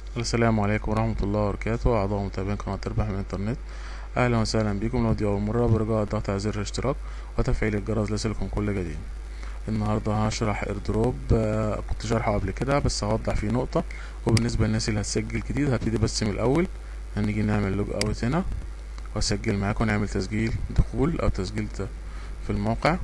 السلام عليكم ورحمة الله وبركاته أعضاء ومتابعين قناة ربح من الإنترنت أهلا وسهلا بكم لو دي أول مرة برجاء الضغط على زر الاشتراك وتفعيل الجرس ليصلكم كل جديد النهاردة هشرح ايردروب آه، كنت شارحه قبل كده بس هوضح فيه نقطة وبالنسبة للناس اللي هتسجل جديد هبتدي بس من الأول هنيجي نعمل لوج اوت هنا واسجل معاكم نعمل تسجيل دخول أو تسجيل ت- في الموقع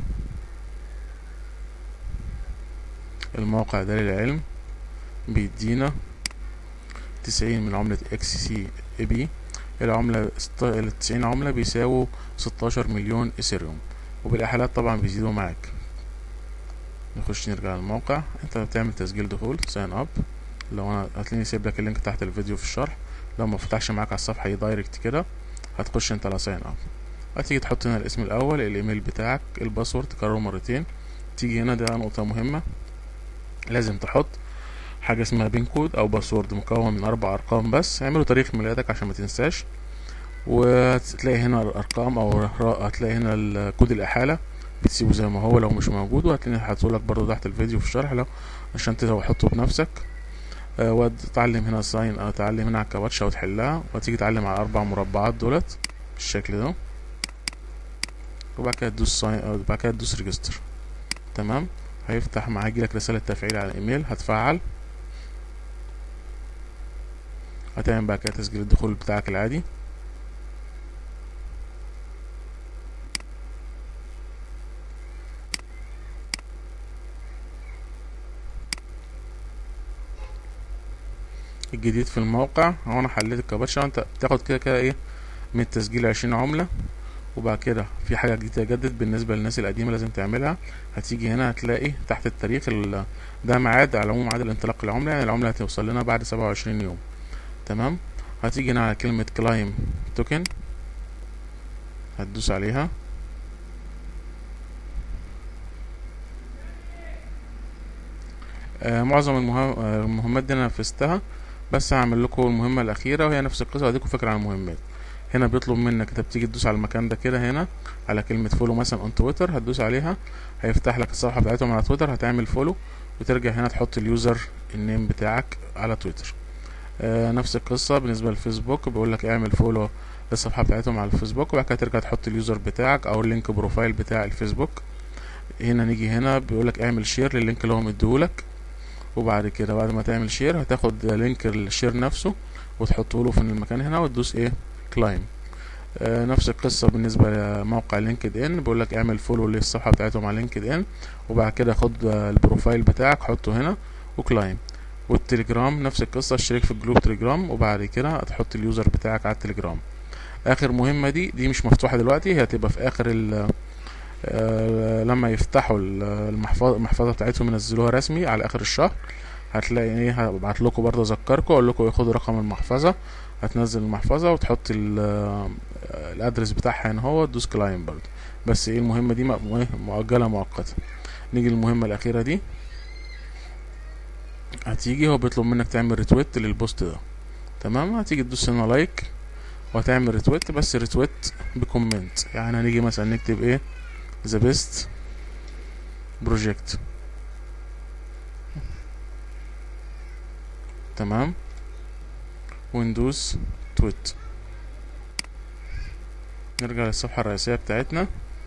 الموقع ده للعلم بيدينا تسعين من عملة اكس سي اي بي العملة ست- التسعين عملة بيساووا ستاشر مليون اثيريوم وبالإحالات طبعا بيزيدوا معاك نخش نرجع للموقع انت بتعمل تسجيل دخول ساين اب لو انا هتلاقيني سايب لك اللينك تحت الفيديو في الشرح لو ما فتحش معاك على الصفحة يدايركت كده هتخش انت على ساين اب هتيجي تحط هنا الاسم الاول الايميل بتاعك الباسورد تكرره مرتين تيجي هنا ده نقطة مهمة لازم تحط حاجة اسمها بين كود أو باسورد مكون من أربع أرقام بس اعملوا تاريخ ميلادك عشان ما تنساش وهتلاقي هنا الأرقام أو را- هتلاقي هنا ال- كود الإحالة بتسيبه زي ما هو لو مش موجود وهتلاقيني حاطهولك برضو تحت الفيديو في الشرح لو عشان تحطه بنفسك آه، وتتعلم هنا ساين أو تعلم هنا على الكباتشة وتحلها وتيجي تعلم على الأربع مربعات دولت بالشكل ده وبعد كده تدوس ساين أو بعد كده تدوس ريجستر تمام هيفتح معاك يجيلك رسالة تفعيل على الإيميل هتفعل هتعمل بقى كده تسجيل الدخول بتاعك العادي الجديد في الموقع هو انا حليت الكباتشة وانت بتاخد كده كده ايه من التسجيل عشرين عملة وبعد كده في حاجة جديدة جدد بالنسبة للناس القديمة لازم تعملها هتيجي هنا هتلاقي تحت التاريخ ال- ده ميعاد على العموم ميعاد الانطلاق العملة يعني العملة هتوصل لنا بعد سبعة وعشرين يوم تمام هتيجي هنا على كلمة كلايم توكن هتدوس عليها آه معظم المهم- آه، المهمات دي انا نفذتها بس هعمل لكم المهمة الأخيرة وهي نفس القصة هديكم فكرة عن المهمات هنا بيطلب منك انت بتيجي تدوس على المكان ده كده هنا على كلمة فولو مثلا اون تويتر هتدوس عليها هيفتح لك الصفحة بتاعتهم على تويتر هتعمل فولو وترجع هنا تحط اليوزر النيم بتاعك على تويتر آه نفس القصة بالنسبة للفيسبوك بيقول لك اعمل فولو للصفحة بتاعتهم على الفيسبوك وبعد كده ترجع تحط اليوزر بتاعك او اللينك بروفايل بتاع الفيسبوك هنا نيجي هنا بيقول لك اعمل شير لللينك اللي هو مديهولك وبعد كده بعد ما تعمل شير هتاخد لينك الشير نفسه وتحطه له في المكان هنا وتدوس ايه كلايم آه نفس القصة بالنسبة لموقع لينكد ان بيقول لك اعمل فولو للصفحة بتاعتهم على لينكد ان وبعد كده خد آه، البروفايل بتاعك حطه هنا وكلايم والتليجرام نفس القصة اشترك في الجروب تليجرام وبعد كده هتحط اليوزر بتاعك على التليجرام اخر مهمة دي دي مش مفتوحة دلوقتي هي هتبقى في اخر ال آه، لما يفتحوا ال- المحفظة المحفظة بتاعتهم ينزلوها رسمي على اخر الشهر هتلاقي ايه هبعت لكم برضه اذكركم اقول لكم خدوا رقم المحفظة هتنزل المحفظة وتحط ال- آه، الادرس بتاعها هنا هو تدوس كلاين برضه بس ايه المهمة دي م- إيه، مؤجلة مؤقتة نيجي للمهمة الأخيرة دي هتيجي هو بيطلب منك تعمل ريتويت للبوست ده تمام هتيجي تدوس هنا لايك وهتعمل ريتويت بس ريتويت بكومنت يعني هنيجي مثلا نكتب ايه ذا بيست بروجكت تمام وندوس تويت نرجع للصفحة الرئيسية بتاعتنا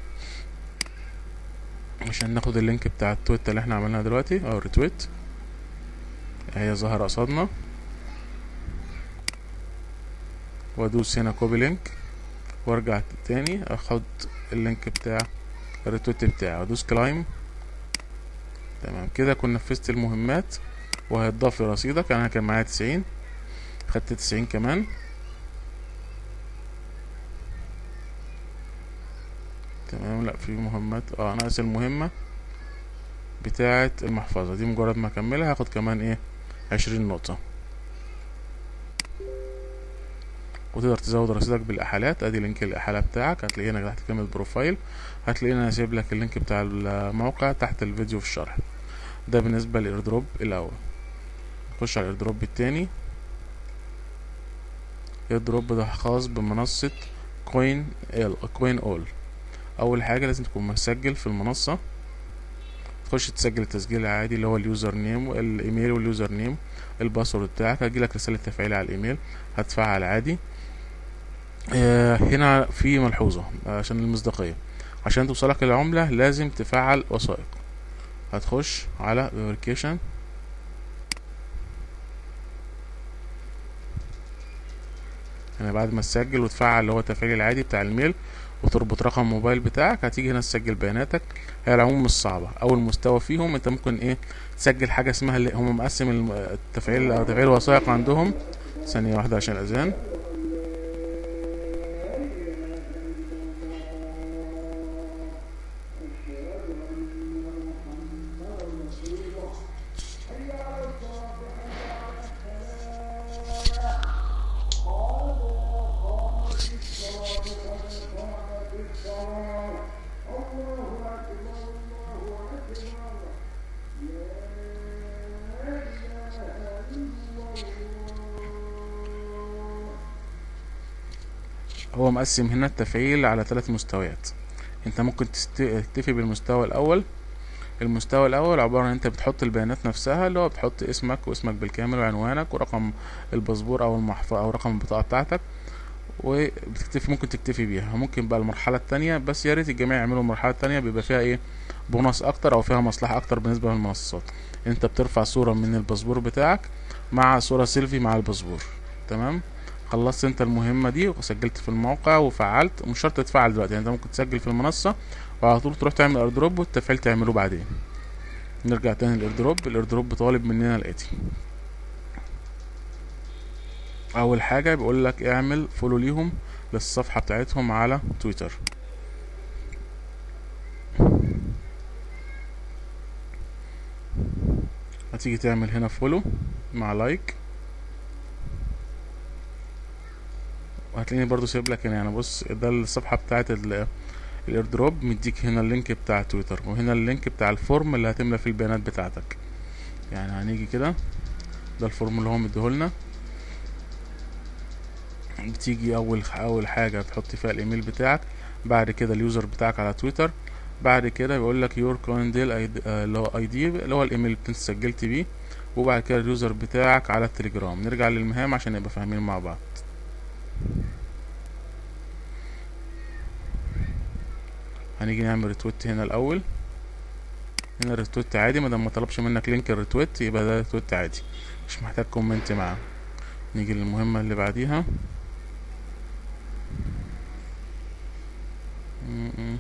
عشان ناخد اللينك بتاع التويت اللي احنا عملناها دلوقتي او ريتويت هي ظاهرة قصادنا وادوس هنا كوبي لينك وارجع تاني اخد اللينك بتاع الريتويت بتاعي وادوس كلايم تمام كده كنا نفذت المهمات وهيتضاف لرصيدك انا كان معايا تسعين خدت تسعين كمان تمام لا في مهمات اه ناقص المهمة بتاعة المحفظة دي مجرد ما اكملها هاخد كمان ايه عشرين نقطة وتقدر تزود رصيدك بالاحالات ادي لينك الاحالة بتاعك هتلاقيه هنا تحت كلمة بروفايل هتلاقيه انا سايب لك اللينك بتاع الموقع تحت الفيديو في الشرح ده بالنسبة للايردروب الاول نخش على الايردروب التاني الايردروب ده خاص بمنصة كوين ال كوين اول اول حاجة لازم تكون مسجل في المنصة تخش تسجل التسجيل العادي اللي هو اليوزر نيم والايميل واليوزر نيم الباسورد بتاعك هيجيلك رسالة تفعيل على الايميل هتفعل عادي آه، هنا في ملحوظة عشان المصداقية عشان توصلك العملة لازم تفعل وثائق هتخش على verification هنا بعد ما تسجل وتفعل اللي هو التفعيل العادي بتاع الميل وتربط رقم الموبايل بتاعك هتيجي هنا تسجل بياناتك هي العموم مش صعبة أول مستوى فيهم انت ممكن ايه تسجل حاجة اسمها اللي هم مقسم الم- التفعيل أو تفعيل الوثائق عندهم ثانية واحدة عشان الأذان هو مقسم هنا التفعيل على ثلاث مستويات انت ممكن تست- تكتفي بالمستوى الاول المستوى الاول عباره عن انت بتحط البيانات نفسها اللي هو بتحط اسمك واسمك بالكامل وعنوانك ورقم الباسبور او المحفظه او رقم البطاقه بتاعتك وبتكتفي ممكن تكتفي بيها ممكن بقى المرحله التانية بس يا ريت الجميع يعملوا المرحله التانية بيبقى فيها ايه بونص اكتر او فيها مصلحه اكتر بالنسبه للمنصات انت بترفع صوره من الباسبور بتاعك مع صوره سيلفي مع الباسبور تمام خلصت انت المهمة دي وسجلت في الموقع وفعلت مش شرط تفعل دلوقتي يعني انت ممكن تسجل في المنصة وعلى طول تروح تعمل ايردروب والتفعيل تعمله بعدين نرجع تاني للايردروب الايردروب طالب مننا الاتي اول حاجة بيقول لك اعمل فولو ليهم للصفحة بتاعتهم على تويتر هتيجي تعمل هنا فولو مع لايك وهتلاقيني برضو سايب لك هنا يعني بص ده الصفحة بتاعت ال- الايردروب مديك هنا اللينك بتاع تويتر وهنا اللينك بتاع الفورم اللي هتملى فيه البيانات بتاعتك يعني هنيجي كده ده الفورم اللي هو مديهولنا بتيجي اول اول حاجة بتحط فيها الايميل بتاعك بعد كده اليوزر بتاعك على تويتر بعد كده بيقول لك يور كونديل اللي هو اي دي اللي هو الايميل اللي انت سجلت بيه وبعد كده اليوزر بتاعك على التليجرام نرجع للمهام عشان نبقى فاهمين مع بعض هنيجي نعمل ريتويت هنا الاول هنا الريتويت عادي ما دام ما طلبش منك لينك الريتويت يبقى ده ريتويت عادي مش محتاج كومنت معاه نيجي للمهمة اللي بعديها م- م.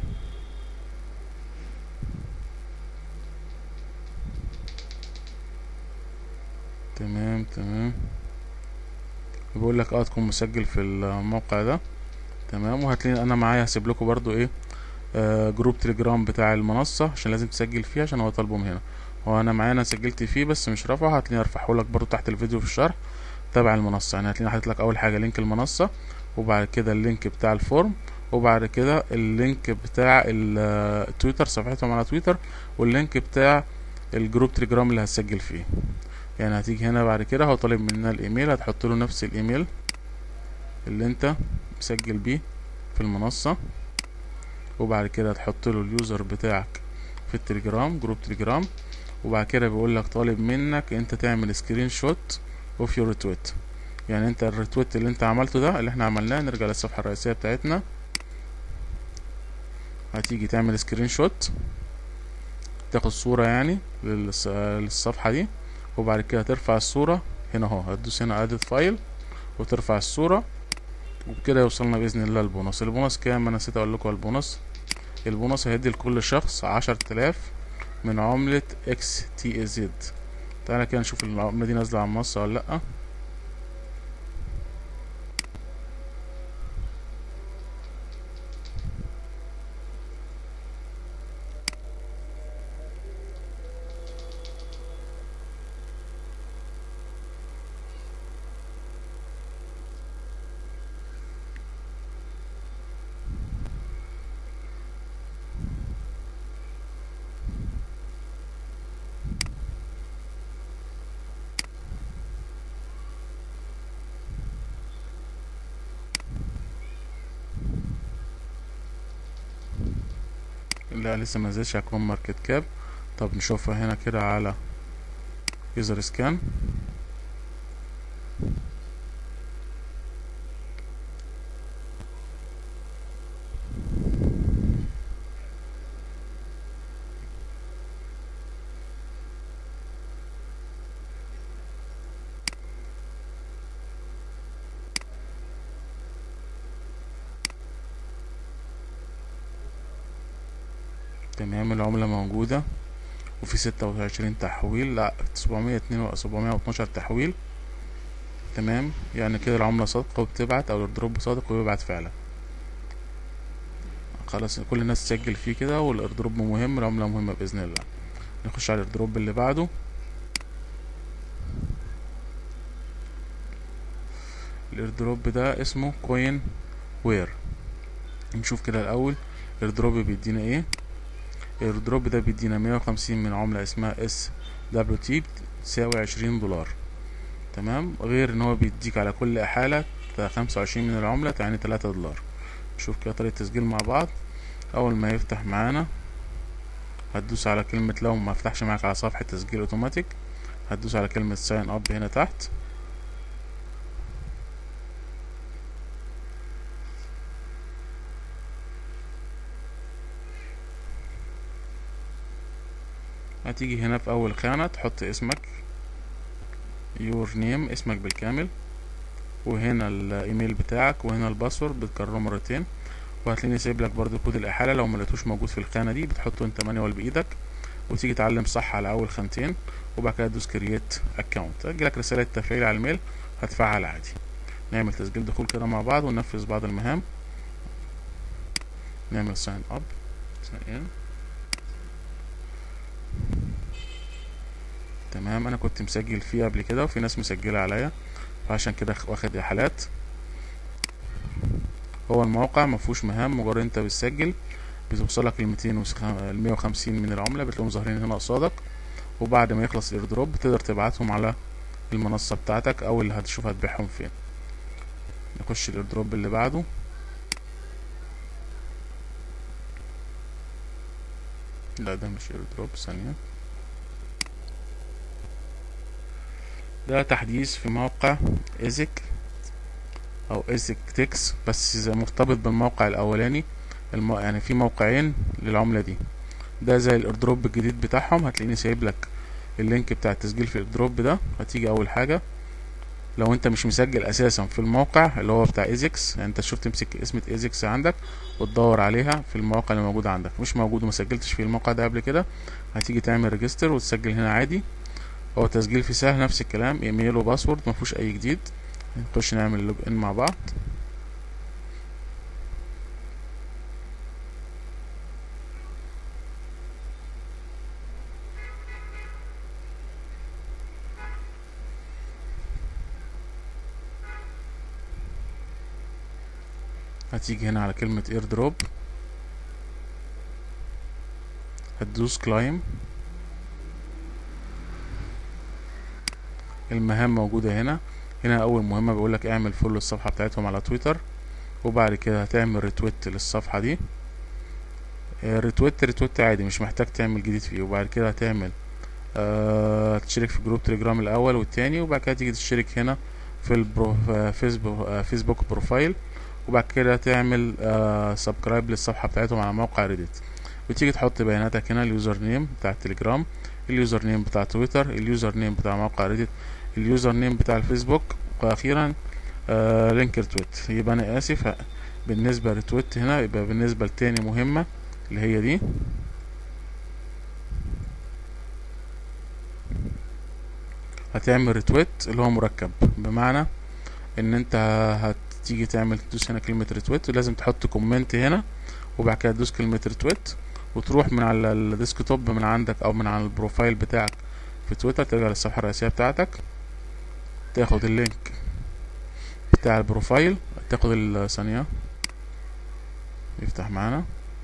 تمام تمام بيقول لك اه تكون مسجل في الموقع ده تمام وهتلاقي انا معايا هسيب لكم برضو ايه آه جروب تليجرام بتاع المنصة عشان لازم تسجل فيه عشان هو طالبه من هنا هو انا معايا انا سجلت فيه بس مش رافعه هتلاقيني ارفعه لك برضو تحت الفيديو في الشرح تبع المنصة يعني هتلاقيني حاطط لك اول حاجة لينك المنصة وبعد كده اللينك بتاع الفورم وبعد كده اللينك بتاع ال- تويتر صفحتهم على تويتر واللينك بتاع الجروب تليجرام اللي هتسجل فيه يعني هتيجي هنا بعد كده هو طالب مننا الايميل هتحط له نفس الايميل اللي انت مسجل بيه في المنصة وبعد كده هتحط له اليوزر بتاعك في التليجرام جروب تليجرام وبعد كده بيقول لك طالب منك انت تعمل سكرين شوت اوف يور ريتويت يعني انت الريتويت اللي انت عملته ده اللي احنا عملناه نرجع للصفحة الرئيسية بتاعتنا هتيجي تعمل سكرين شوت تاخد صورة يعني للص- للصفحة دي وبعد كده ترفع الصورة هنا اهو هتدوس هنا edit فايل وترفع الصورة وبكده يوصلنا بإذن الله البونص البونص كام انا نسيت اقول لكم البونص البونص هيدي لكل شخص عشر تلاف من عملة اكس تي اي زد تعالى كده نشوف العملة دي نازلة على المنصة ولا لأ لا لسه ما نزلش على كروم ماركت كاب طب نشوفها هنا كده على يوزر سكان تمام العملة موجودة وفي ستة وعشرين تحويل لا سبعمية اتنين سبعمية واتناشر تحويل تمام يعني كده العملة صادقة وبتبعت او الدروب صادق وبيبعت فعلا خلاص كل الناس تسجل فيه كده والايردروب مهم العملة مهمة بإذن الله نخش على الايردروب اللي بعده الايردروب ده اسمه كوين وير نشوف كده الاول الايردروب بيدينا ايه الايردروب ده بيدينا مية وخمسين من عملة اسمها اس دبليو تي تساوي عشرين دولار تمام غير ان هو بيديك على كل احالة خمسة وعشرين من العملة يعني تلاتة دولار نشوف كده طريقة التسجيل مع بعض اول ما يفتح معانا هتدوس على كلمة لو ما فتحش معاك على صفحة تسجيل اوتوماتيك هتدوس على كلمة ساين اب هنا تحت هتيجي هنا في اول خانة تحط اسمك يور نيم اسمك بالكامل وهنا الايميل بتاعك وهنا الباسورد بتكرره مرتين وهتلاقيني سايب لك برضو كود الاحاله لو ما لقيتوش موجود في الخانه دي بتحطه انت مانيوال بايدك وتيجي تعلم صح على اول خانتين وبعد كده تدوس كرييت اكونت هتجيلك رساله تفعيل على الميل هتفعل عادي نعمل تسجيل دخول كده مع بعض وننفذ بعض المهام نعمل ساين اب ساين ان تمام انا كنت مسجل فيه قبل كده وفي ناس مسجله عليا فعشان كده واخد احالات هو الموقع مفهوش مهام مجرد انت بتسجل بتوصلك الميتين المية وخمسين من العملة بتلاقيهم ظاهرين هنا قصادك وبعد ما يخلص الايردروب بتقدر تبعتهم على المنصة بتاعتك او اللي هتشوف هتبيعهم فين نخش الايردروب اللي بعده لا ده مش ايردروب ثانية ده تحديث في موقع ايزك او ايزك تكس بس زي مرتبط بالموقع الاولاني المو... يعني في موقعين للعملة دي ده زي الايردروب الجديد بتاعهم هتلاقيني سايب لك اللينك بتاع التسجيل في الايردروب ده هتيجي اول حاجة لو انت مش مسجل اساسا في الموقع اللي هو بتاع ايزكس يعني انت شوف تمسك اسم ايزكس عندك وتدور عليها في المواقع اللي موجودة عندك مش موجود وما سجلتش في الموقع ده قبل كده هتيجي تعمل ريجستر وتسجل هنا عادي هو تسجيل في سهل نفس الكلام ايميل وباسورد مفيهوش اي جديد نخش نعمل لوج ان مع بعض هتيجي هنا على كلمة اير دروب هتدوس كلايم المهام موجودة هنا هنا اول مهمة بيقولك اعمل فولو للصفحة بتاعتهم على تويتر وبعد كده هتعمل ريتويت للصفحة دي ريتويت ريتويت عادي مش محتاج تعمل جديد فيه وبعد كده هتعمل آه تشترك في جروب تليجرام الاول والتاني وبعد كده تيجي تشترك هنا في البرو فيسبوك, فيسبوك بروفايل وبعد كده تعمل آه سبسكرايب للصفحة بتاعتهم على موقع ريديت وتيجي تحط بياناتك هنا اليوزر نيم بتاع التليجرام اليوزر نيم بتاع تويتر اليوزر نيم بتاع موقع ريديت اليوزر نيم بتاع الفيسبوك واخيرا آه لينك ريتويت يبقى انا اسف بالنسبه للتويت هنا يبقى بالنسبه لتاني مهمه اللي هي دي هتعمل ريتويت اللي هو مركب بمعنى ان انت هتيجي تعمل تدوس هنا كلمه ريتويت ولازم تحط كومنت هنا وبعد كده تدوس كلمه ريتويت وتروح من على الديسكتوب من عندك او من على البروفايل بتاعك في تويتر ترجع للصفحه الرئيسيه بتاعتك تاخد اللينك بتاع البروفايل تاخد الثانية يفتح معانا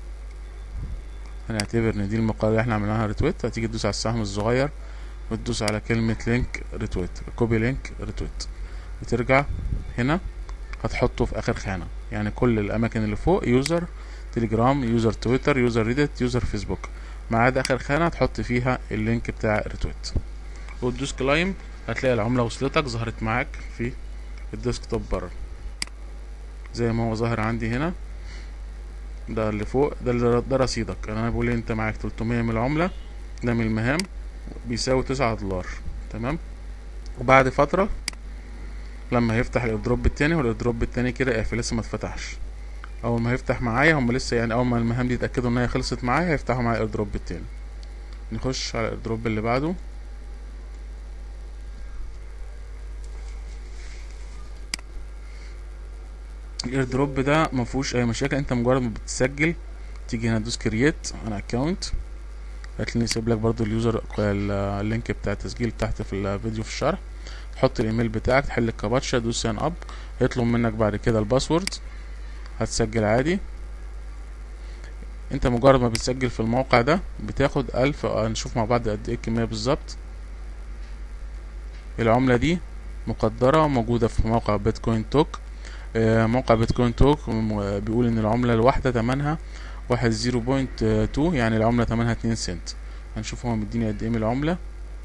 هنعتبر ان دي المقالة اللي احنا عملناها ريتويت هتيجي تدوس على السهم الصغير وتدوس على كلمة لينك ريتويت كوبي لينك ريتويت وترجع هنا هتحطه في اخر خانة يعني كل الاماكن اللي فوق يوزر تليجرام يوزر تويتر يوزر ريدت يوزر فيسبوك ما عدا اخر خانة هتحط فيها اللينك بتاع ريتويت وتدوس كلايم هتلاقي العملة وصلتك ظهرت معاك في الديسكتوب بره زي ما هو ظاهر عندي هنا ده اللي فوق ده اللي ده رصيدك انا بقول انت معاك 300 من العملة ده من المهام بيساوي تسعة دولار تمام وبعد فترة لما هيفتح الايردروب التاني والايردروب التاني كده قافل لسه ما اتفتحش اول ما هيفتح معايا هم لسه يعني اول ما المهام دي يتاكدوا ان هي خلصت معايا هيفتحوا معايا الايردروب التاني نخش على الايردروب اللي بعده الايردروب ده ما فيهوش اي مشاكل انت مجرد ما بتسجل تيجي هنا تدوس كرييت انا اكونت هتلاقيني سيب لك برضو اليوزر اللينك بتاع التسجيل تحت في الفيديو في الشرح تحط الايميل بتاعك تحل الكابتشا تدوس ساين اب هيطلب منك بعد كده الباسورد هتسجل عادي انت مجرد ما بتسجل في الموقع ده بتاخد الف هنشوف مع بعض قد ايه الكمية بالظبط العملة دي مقدرة موجودة في موقع بيتكوين توك آه، موقع بيتكوين توك م- بيقول ان العملة الواحدة تمنها واحد زيرو بوينت تو يعني العملة تمنها اتنين سنت هنشوف هو مديني قد ايه من العملة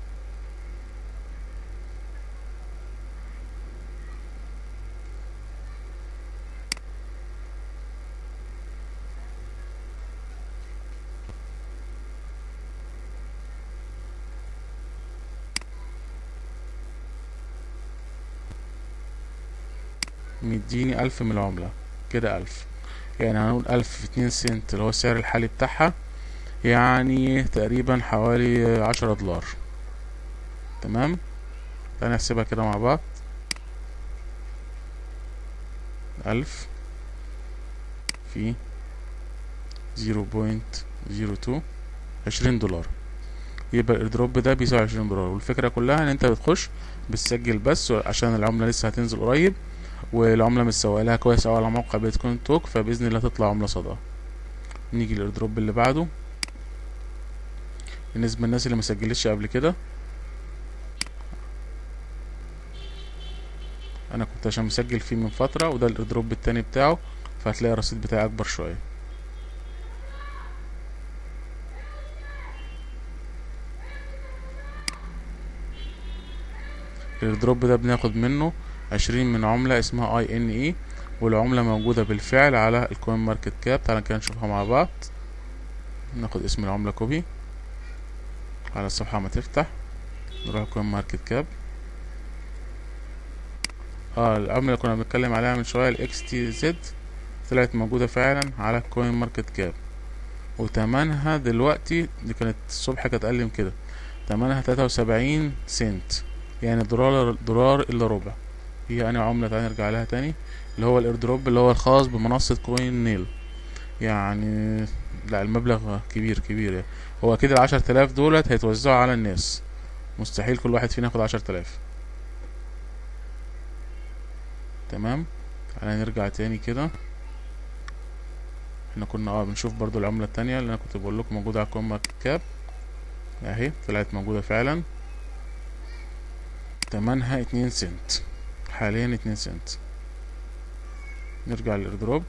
مديني ألف من العملة كده ألف يعني هنقول ألف في اتنين سنت اللي هو السعر الحالي بتاعها يعني تقريبا حوالي عشرة دولار تمام تعالى نحسبها كده مع بعض ألف في زيرو بوينت زيرو تو عشرين دولار يبقى الايردروب ده بيساوي عشرين دولار والفكرة كلها ان انت بتخش بتسجل بس عشان العملة لسه هتنزل قريب والعملة متسوق لها كويس اوي على موقع بيتكوين توك فبإذن الله تطلع عملة صدى نيجي للايردروب اللي بعده بالنسبة للناس اللي مسجلتش قبل كده انا كنت عشان مسجل فيه من فترة وده الايردروب التاني بتاعه فهتلاقي الرصيد بتاعي اكبر شوية الايردروب ده بناخد منه عشرين من عملة اسمها اي ان اي والعملة موجودة بالفعل على الكوين ماركت كاب تعالى كده نشوفها مع بعض ناخد اسم العملة كوبي على الصفحة ما تفتح نروح كوين ماركت كاب اه العملة اللي كنا بنتكلم عليها من شوية الاكس تي زد طلعت موجودة فعلا على كوين ماركت كاب وتمنها دلوقتي دي كانت الصبح كانت اقل من كده تمنها تلاتة وسبعين سنت يعني دولار دولار الا ربع هي انا عملة تعالى نرجع لها تاني اللي هو الايردروب اللي هو الخاص بمنصة كوين نيل يعني لا المبلغ كبير كبير يعني. هو كده العشر تلاف دولت هيتوزعوا على الناس مستحيل كل واحد فينا ياخد عشر تلاف تمام تعالى نرجع تاني كده احنا كنا اه بنشوف برضو العملة التانية اللي انا كنت بقول لكم موجودة على كوين ماركت كاب اهي طلعت موجودة فعلا تمنها اتنين سنت حاليا اتنين سنت نرجع للايردروب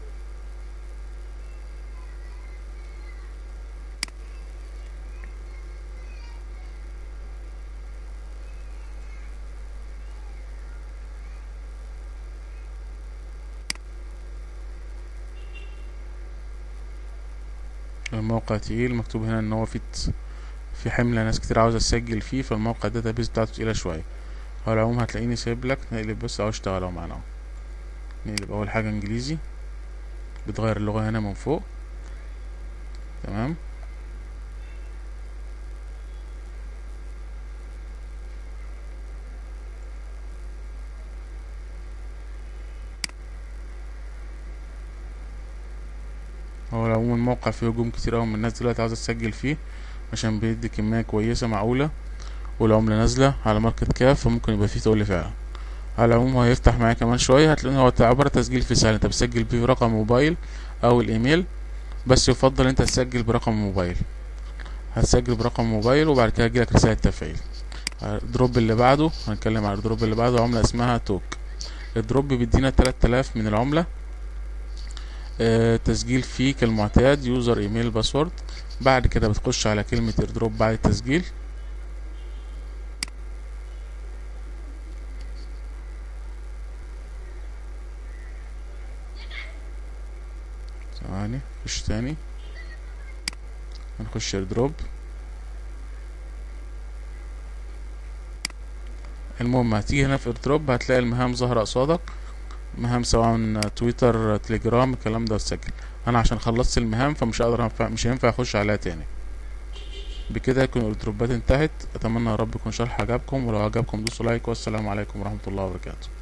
الموقع تقيل مكتوب هنا ان هو في في حملة ناس كتير عاوزة تسجل فيه فالموقع الداتابيز بتاعته تقيلة شوية على العموم هتلاقيني سايب لك نقلب بس اهو اشتغل اهو معانا اهو نقلب اول حاجة انجليزي بتغير اللغة هنا من فوق تمام هو العموم الموقع فيه هجوم كتير اوي من الناس دلوقتي عاوزة تسجل فيه عشان بيدي كمية كويسة معقولة والعملة نازلة على ماركت كاب فممكن يبقى فيه تقل فعلا على العموم هو هيفتح معايا كمان شوية هتلاقي هو عبارة تسجيل في سهل انت بتسجل بيه رقم موبايل او الايميل بس يفضل انت تسجل برقم موبايل هتسجل برقم موبايل وبعد كده يجيلك رسالة تفعيل الدروب اللي بعده هنتكلم على الدروب اللي بعده عملة اسمها توك الدروب بيدينا تلات آلاف من العملة آه تسجيل فيه كالمعتاد يوزر ايميل باسورد بعد كده بتخش على كلمة ايردروب بعد التسجيل ثواني خش تاني هنخش ايردروب المهم هتيجي هنا في ايردروب هتلاقي المهام ظاهرة قصادك مهام سواء تويتر تليجرام الكلام ده اتسجل انا عشان خلصت المهام فمش هقدر أنفع- مش هينفع اخش عليها تاني بكده يكون الدروبات انتهت اتمنى يا رب يكون شرح عجبكم ولو عجبكم دوسوا لايك والسلام عليكم ورحمة الله وبركاته